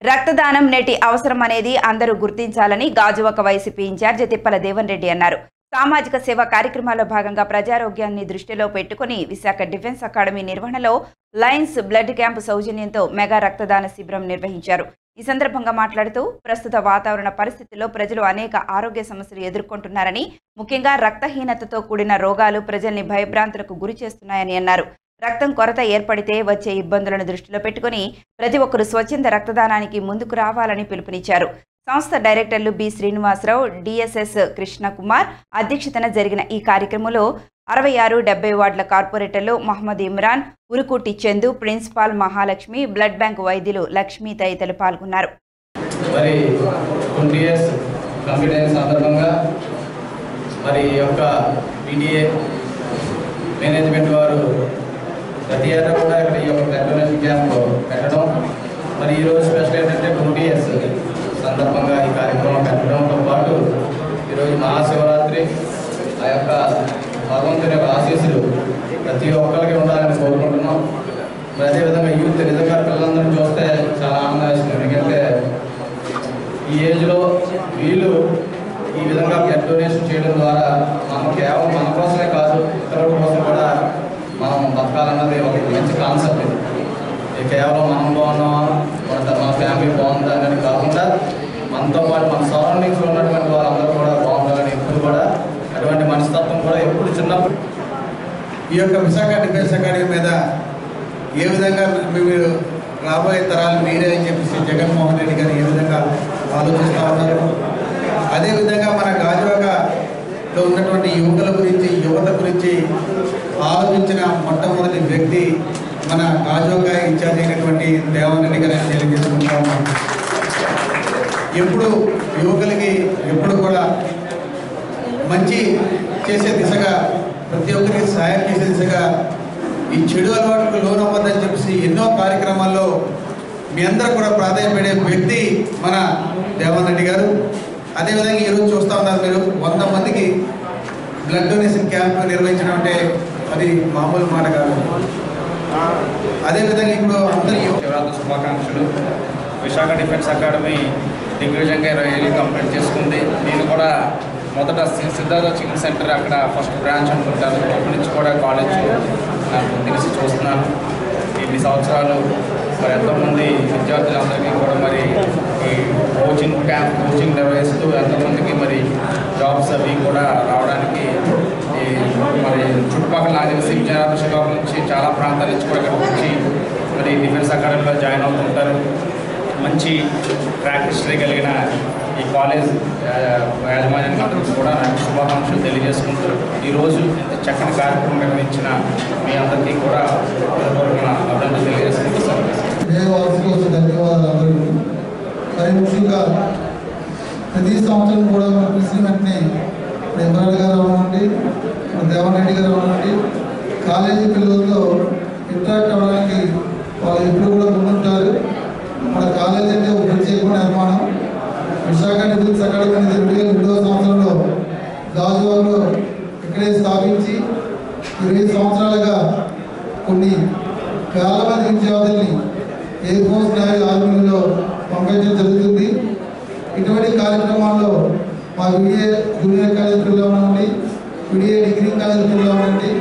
రక్తదానం నేటి అవసరం అనేది అందరూ గుర్తించాలని గాజువాక వైసీపీ ఇన్ఛార్జ్ తిప్పల దేవన్ రెడ్డి అన్నారు సామాజిక సేవా కార్యక్రమాల్లో భాగంగా ప్రజారోగ్యాన్ని దృష్టిలో పెట్టుకుని విశాఖ డిఫెన్స్ అకాడమీ నిర్వహణలో లయన్స్ బ్లడ్ క్యాంప్ సౌజన్యంతో మెగా రక్తదాన శిబిరం నిర్వహించారు ఈ సందర్భంగా మాట్లాడుతూ ప్రస్తుత వాతావరణ పరిస్థితుల్లో ప్రజలు అనేక ఆరోగ్య సమస్యలు ఎదుర్కొంటున్నారని ముఖ్యంగా రక్తహీనతతో కూడిన రోగాలు ప్రజల్ని భయభ్రాంతులకు గురి చేస్తున్నాయని అన్నారు రక్తం కొరత ఏర్పడితే వచ్చే ఇబ్బందులను దృష్టిలో పెట్టుకుని ప్రతి ఒక్కరూ స్వచ్ఛంద రక్తదానానికి ముందుకు రావాలని పిలుపునిచ్చారు సంస్థ డైరెక్టర్లు బి శ్రీనివాసరావు డిఎస్ఎస్ కృష్ణకుమార్ అధ్యక్షతన జరిగిన ఈ కార్యక్రమంలో అరవై ఆరు డెబ్బై వార్డుల కార్పొరేటర్లు Mohammed Imran Urukuti Chandu principal Mahalakshmi blood bank వైద్యులు లక్ష్మి తదితరులు పాల్గొన్నారు మరి ట్వంటీ ఇయర్స్ కంప్లీట్ అయిన సందర్భంగా మరి ఈ యొక్క పీటీఏ మేనేజ్మెంట్ వారు ప్రతి ఏటా కూడా ఇక్కడ ఈ యొక్క బ్లడ్ డొనేషన్ క్యాంప్ పెట్టడం మరి ఈరోజు స్పెషల్ ఏంటంటే ట్వంటీ ఇయర్స్ సందర్భంగా ఈ కార్యక్రమం పెట్టడంతో పాటు ఈరోజు మహాశివరాత్రి ఆ యొక్క భగవంతుని యొక్క ఆశీస్సులు ప్రతి ఒక్కరికి ఉండాలని కోరుకుంటున్నాం మరి అదేవిధంగా యూత్ నిజంగా పిల్లలందరినీ చూస్తే చాలా ఆనందం వేస్తుంది ఎందుకంటే ఈ ఏజ్లో వీళ్ళు ఈ విధంగా బ్లడ్ డొనేషన్ చేయడం ద్వారా మనం కేవలం మన కోసమే కాదు ఇతరుల కోసం కూడా మనం బతకాలన్నది ఒక మంచి కాన్సెప్ట్ ఇది ఇది కేవలం మనం బాగున్నామా మన మన ఫ్యామిలీ బాగుందా అనేది కాకుండా మనతో పాటు మన సరౌండింగ్స్లో ఉన్నటువంటి వాళ్ళందరూ కూడా బాగుండాలని ఎప్పుడు కూడా అటువంటి మనస్తత్వం కూడా ఎప్పుడు చిన్నప్పుడు ఈ యొక్క విశాఖ డిఫెన్స్ అకాడమీ మీద ఏ విధంగా మీరు రాబోయే తరాలు మీరే అని చెప్పేసి జగన్మోహన్ రెడ్డి గారు ఏ విధంగా ఆలోచిస్తూ ఉన్నారు అదేవిధంగా మన గాజువాకలో ఉన్నటువంటి యువకుల గురించి యువత గురించి ఆలోచించిన మొట్టమొదటి వ్యక్తి మన గాజువాక ఇన్ఛార్జ్ అయినటువంటి దేవన్ రెడ్డి గారు అని తెలియజేసుకుంటా ఉన్నాం ఎప్పుడు యువకులకి ఎప్పుడు కూడా మంచి చేసే దిశగా ప్రతి ఒక్కరికి సహాయం చేసే దిశగా ఈ చెడు అలవాటుకు లోనవ్వద్దని చెప్పేసి ఎన్నో కార్యక్రమాల్లో మీ అందరూ కూడా ప్రాధాన్యపడే వ్యక్తి మన దేవన్ రెడ్డి గారు అదేవిధంగా ఈరోజు చూస్తూ ఉన్నారు మీరు వంద మందికి బ్లడ్ డొనేషన్ క్యాంప్ నిర్వహించడం అంటే అది మామూలు మాట కాదు అదేవిధంగా ఇప్పుడు అందరి యువ- శివరాత్రి శుభాకాంక్షలు విశాఖ డిఫెన్స్ అకాడమీ దిగ్విజయంగా ఇరవై ఏళ్ళు కంప్లీట్ చేసుకుంది నేను కూడా మొదట సి- సిద్ధార్థ చికెన్ సెంటర్ అక్కడ ఫస్ట్ బ్రాంచ్ అనుకుంటాను అప్పటి నుంచి కూడా కాలేజ్ నాకు తెలిసి చూస్తున్నాను ఇన్ని సంవత్సరాలు మరి ఎంతోమంది విద్యార్థులందరికీ కూడా మరి ఈ కోచింగ్ క్యాంప్ కోచింగ్ నిర్వహిస్తూ ఎంతోమందికి మరి జాబ్స్ అవి కూడా రావడానికి ఈ మరి చుట్టుపక్కల నాకు తెలిసి విజయనగరం శ్రీకాకుళం నుంచి చాలా ప్రాంతాల నుంచి కూడా ఇక్కడికి వచ్చి మరి డిఫెన్స్ అకాడమీలో జాయిన్ అవుతుంటారు మంచి ట్రాక్ హిస్టరీ కలిగిన ఈ కాలేజ్ ఆ, యాజమాన్యానికి అందరికీ కూడా నాకు శుభాకాంక్షలు తెలియజేసుకుంటూ ఈరోజు ఇంత చక్కని కార్యక్రమం నిర్వహించిన మీ అందరికీ కూడా హృదయపూర్వక అభినందనలు తెలియజేసుకుంటున్నాను దేవాల్సి కోసం ధన్యవాదాలు అందరికీ మరి ముఖ్యంగా ప్రతి సంవత్సరం కూడా మన పిలిచిన వెంటనే ఇప్పుడు ఇమ్రాన్ గారు అవనండి మన దేవన్ రెడ్డి గారు అవనండి కాలేజీ పిల్లలతో ఇంటరాక్ట్ అవ్వడానికి వాళ్ళు ఎప్పుడు కూడా ముందుంటారు మన కాలేజీ అంటే ఒక ప్రత్యేకమైన నిర్మాణం విశాఖ డిఫెన్స్ అకాడమీ అనేది రెండు వేల రెండవ సంవత్సరంలో గాజువాకలో ఇక్కడే స్థాపించి ఇరవై సంవత్సరాలుగా కొన్ని వేల మంది విద్యార్థుల్ని ఎయిర్ ఫోర్స్ నేవీ ఆర్మీలో పంపించడం జరుగుతుంది ఇటువంటి కార్యక్రమాల్లో మా విడిఏ జూనియర్ కాలేజ్ పిల్లలు ఉండండి విడిఏ డిగ్రీ కాలేజ్ పిల్లలు ఉండండి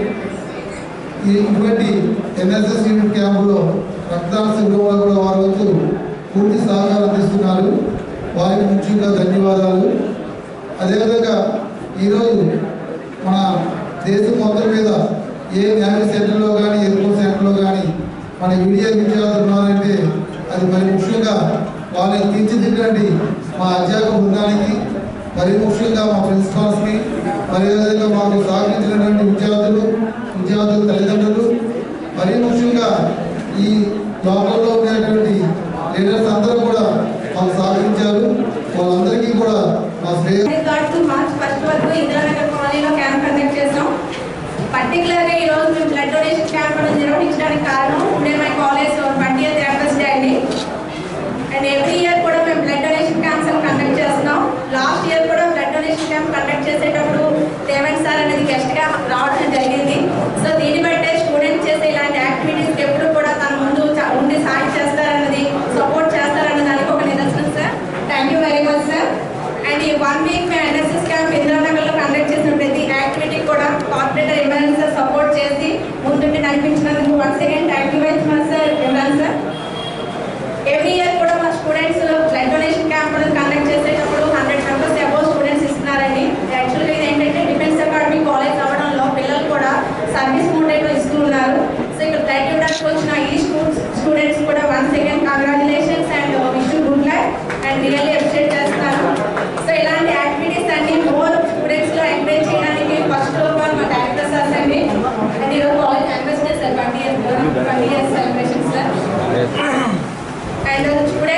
ఈ ఇటువంటి ఎన్ఎస్ఎస్ యూనిట్ క్యాంపులో రక్తదాన శిబిరంలో కూడా వారు వచ్చి పూర్తి సహకారం అందిస్తున్నారు వారికి ముఖ్యంగా ధన్యవాదాలు అదేవిధంగా ఈరోజు మన దేశం మొత్తం మీద ఏ నేవీ సెంటర్లో కానీ ఎయిర్పోర్ట్ సెంటర్లో కానీ మన విడియో విద్యార్థులు ఉన్నారంటే అది మరి ముఖ్యంగా వాళ్ళని తీర్చిదిద్దండి మా అధ్యాపక బృందానికి మరి ముఖ్యంగా మా ప్రిన్సిపాల్స్కి మరి అదేవిధంగా మాకు సహకరించినటువంటి విద్యార్థులు విద్యార్థుల తల్లిదండ్రులు మరీ ముఖ్యంగా ఈ లోకల్లో ఉండేటువంటి లీడర్స్ అందరూ కూడా మాకు సహకరించారు వాళ్ళందరికీ కూడా మా శ్రేయ రికార్డ్స్ మార్చ్ ఫస్ట్ వరకు ఇందిరానగర్ కాలనీలో క్యాంప్ కండక్ట్ చేస్తాం పర్టికులర్గా ఈ రోజు మేము బ్లడ్ డొనేషన్ క్యాంప్ అనేది నిర్వహించడానికి కారణం నేను my college twenty year therapist day అండి అండ్ ఎవ్రీ ఇయర్ కూడా మేము బ్లడ్ డొనేషన్ క్యాంప్స్ కండక్ట్ చేస్తున్నాం లాస్ట్ ఇయర్ కూడా బ్లడ్ డొనేషన్ క్యాంప్ కండక్ట్ చేసేటప్పుడు రేవంత్ సార్ అనేది గెస్ట్గా రావడం జరిగింది సో దీన్ని బట్టే స్టూడెంట్స్ చేసే ఇలాంటి యాక్టివిటీస్కి ఎప్పుడు కూడా తన ముందు చ- ఉండి సాయం చేస్తారన్నది సపోర్ట్ చేస్తారన్నది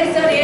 లేదు సార్ ఏ